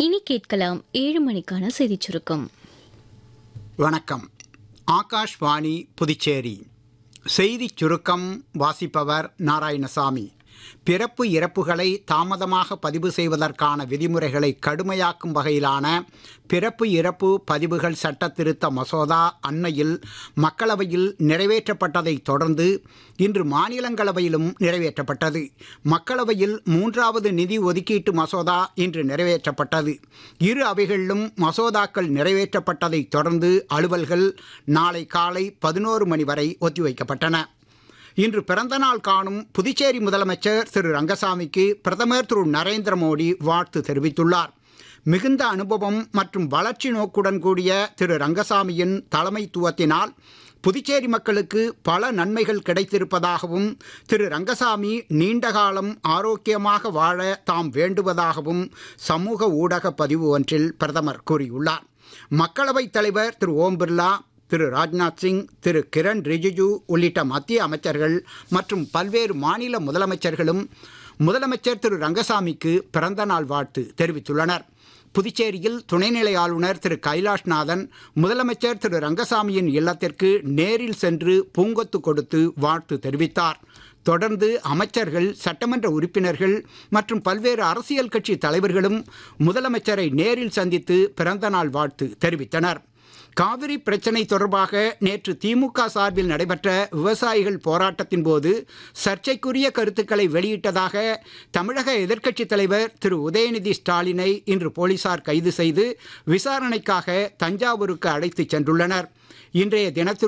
இனி கேட்கலாம் ஏழு மணிக்கான செய்திச் சுருக்கம் வணக்கம் ஆகாஷ்வாணி புதுச்சேரி செய்திச் சுருக்கம் வாசிப்பவர் நாராயணசாமி பிறப்பு இறப்புகளை தாமதமாக பதிவு செய்வதற்கான விதிமுறைகளை கடுமையாக்கும் வகையிலான பிறப்பு இறப்பு பதிவுகள் சட்ட திருத்த மசோதா அண்மையில் மக்களவையில் நிறைவேற்றப்பட்டதைத் தொடர்ந்து இன்று மாநிலங்களவையிலும் நிறைவேற்றப்பட்டது மக்களவையில் மூன்றாவது நிதி ஒதுக்கீட்டு மசோதா இன்று நிறைவேற்றப்பட்டது இரு அவைகளிலும் மசோதாக்கள் நிறைவேற்றப்பட்டதைத் தொடர்ந்து அலுவல்கள் நாளை காலை பதினோரு மணி வரை ஒத்திவைக்கப்பட்டன இன்று பிறந்தநாள் காணும் புதுச்சேரி முதலமைச்சர் திரு ரங்கசாமிக்கு பிரதமர் திரு நரேந்திர மோடி வாழ்த்து தெரிவித்துள்ளார் மிகுந்த அனுபவம் மற்றும் வளர்ச்சி நோக்குடன் கூடிய திரு ரங்கசாமியின் தலைமைத்துவத்தினால் புதுச்சேரி மக்களுக்கு பல நன்மைகள் கிடைத்திருப்பதாகவும் திரு ரங்கசாமி நீண்ட காலம் ஆரோக்கியமாக வாழ தாம் வேண்டுவதாகவும் சமூக ஊடக பதிவு ஒன்றில் பிரதமர் கூறியுள்ளார் மக்களவைத் தலைவர் திரு ஓம் பிர்லா திரு ராஜ்நாத் சிங் திரு கிரண் ரிஜிஜு உள்ளிட்ட மத்திய அமைச்சர்கள் மற்றும் பல்வேறு மாநில முதலமைச்சர்களும் முதலமைச்சர் திரு ரங்கசாமிக்கு பிறந்த நாள் வாழ்த்து தெரிவித்துள்ளனர் புதுச்சேரியில் துணைநிலை ஆளுநர் திரு கைலாஷ்நாதன் முதலமைச்சர் திரு ரங்கசாமியின் இல்லத்திற்கு நேரில் சென்று பூங்கொத்து கொடுத்து வாழ்த்து தெரிவித்தார் தொடர்ந்து அமைச்சர்கள் சட்டமன்ற உறுப்பினர்கள் மற்றும் பல்வேறு அரசியல் கட்சி தலைவர்களும் முதலமைச்சரை நேரில் சந்தித்து பிறந்தநாள் வாழ்த்து தெரிவித்தனர் காவிரி பிரச்சினை தொடர்பாக நேற்று திமுக சார்பில் நடைபெற்ற விவசாயிகள் போராட்டத்தின் போது சர்ச்சைக்குரிய கருத்துக்களை வெளியிட்டதாக தமிழக எதிர்க்கட்சித் தலைவர் திரு உதயநிதி ஸ்டாலினை இன்று போலீசார் கைது செய்து விசாரணைக்காக தஞ்சாவூருக்கு அழைத்துச் சென்றுள்ளனர் இன்றைய தினத்தில்